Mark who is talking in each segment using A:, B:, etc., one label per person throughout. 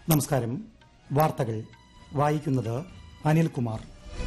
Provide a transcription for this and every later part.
A: നമസ്കാരം വാർത്തകൾ വായിക്കുന്നത് അനിൽകുമാർ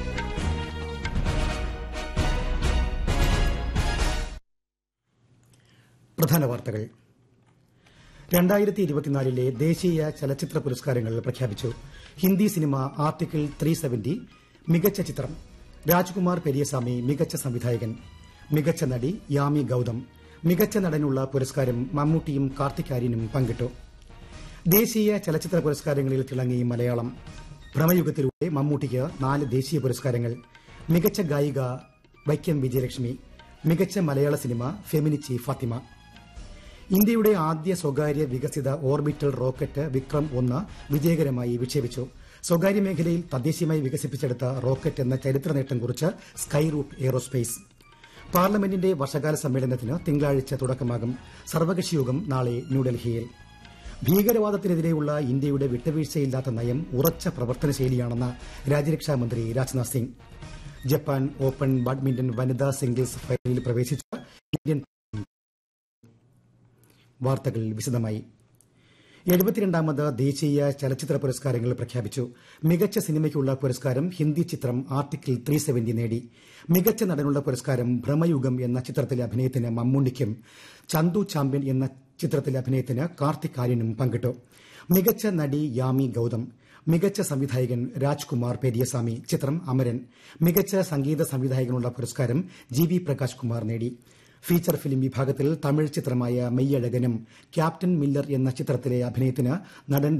A: പ്രധാന വാർത്തകൾ രണ്ടായിരത്തി ഇരുപത്തിനാലിലെ ദേശീയ ചലച്ചിത്ര പുരസ്കാരങ്ങൾ പ്രഖ്യാപിച്ചു ഹിന്ദി സിനിമ ആർട്ടിക്കിൾ ത്രീ സെവന്റി മികച്ച ചിത്രം രാജ്കുമാർ പെരിയസ്വാമി മികച്ച സംവിധായകൻ മികച്ച നടി യാമി ഗൌതം മികച്ച നടനുള്ള പുരസ്കാരം മമ്മൂട്ടിയും കാർത്തിക് ആര്യനും പങ്കിട്ടു ദേശീയ ചലച്ചിത്ര പുരസ്കാരങ്ങളിൽ തിളങ്ങി മലയാളം ഭ്രമയുഗത്തിലൂടെ മമ്മൂട്ടിക്ക് നാല് ദേശീയ പുരസ്കാരങ്ങൾ മികച്ച ഗായിക വൈക്കം വിജയലക്ഷ്മി മികച്ച മലയാള സിനിമ ഫെമിനിച്ചി ഫാത്തിമ ഇന്ത്യയുടെ ആദ്യ സ്വകാര്യ വികസിത ഓർബിറ്റൽ റോക്കറ്റ് വിക്രം ഒന്ന് വിജയകരമായി വിക്ഷേപിച്ചു സ്വകാര്യ മേഖലയിൽ തദ്ദേശീയമായി വികസിപ്പിച്ചെടുത്ത റോക്കറ്റ് എന്ന ചരിത്ര നേട്ടം കുറിച്ച് സ്കൈറൂട്ട് എയ്റോസ്പേസ് പാർലമെന്റിന്റെ വർഷകാല സമ്മേളനത്തിന് തിങ്കളാഴ്ച തുടക്കമാകും സർവകക്ഷി യോഗം നാളെ ന്യൂഡൽഹിയിൽ ഭീകരവാദത്തിനെതിരെയുള്ള ഇന്ത്യയുടെ വിട്ടുവീഴ്ചയില്ലാത്ത നയം ഉറച്ച പ്രവർത്തനശൈലിയാണെന്ന് രാജ്യരക്ഷാമന്ത്രി Rajnath Singh Japan open badminton വനിതാ സിംഗിൾസ് ഫൈനലിൽ പ്രവേശിച്ച ഇന്ത്യൻ വാർത്തകൾ വിശദമായി എഴുപത്തിരണ്ടാമത് ദേശീയ ചലച്ചിത്ര പുരസ്കാരങ്ങൾ പ്രഖ്യാപിച്ചു മികച്ച സിനിമയ്ക്കുള്ള പുരസ്കാരം ഹിന്ദി ചിത്രം ആർട്ടിക്കിൾ ത്രീ സെവന്റി നേടി മികച്ച നടനുള്ള പുരസ്കാരം ഭ്രമയുഗം എന്ന ചിത്രത്തിലെ അഭിനയത്തിന് മമ്മൂണിക്കും ചന്തു ചാമ്പ്യൻ എന്ന ചിത്രത്തിലെ അഭിനയത്തിന് കാർത്തിക് ആര്യനും പങ്കിട്ടു മികച്ച നടി യാമി ഗൌതം മികച്ച സംവിധായകൻ രാജ്കുമാർ പെരിയസ്വാമി ചിത്രം അമരൻ മികച്ച സംഗീത സംവിധായകനുള്ള പുരസ്കാരം ജി വി പ്രകാശ് കുമാർ നേടി ഫീച്ചർ ഫിലിം വിഭാഗത്തിൽ തമിഴ് ചിത്രമായ മെയ്യഴകനും ക്യാപ്റ്റൻ മില്ലർ എന്ന ചിത്രത്തിലെ അഭിനയത്തിന് നടൻ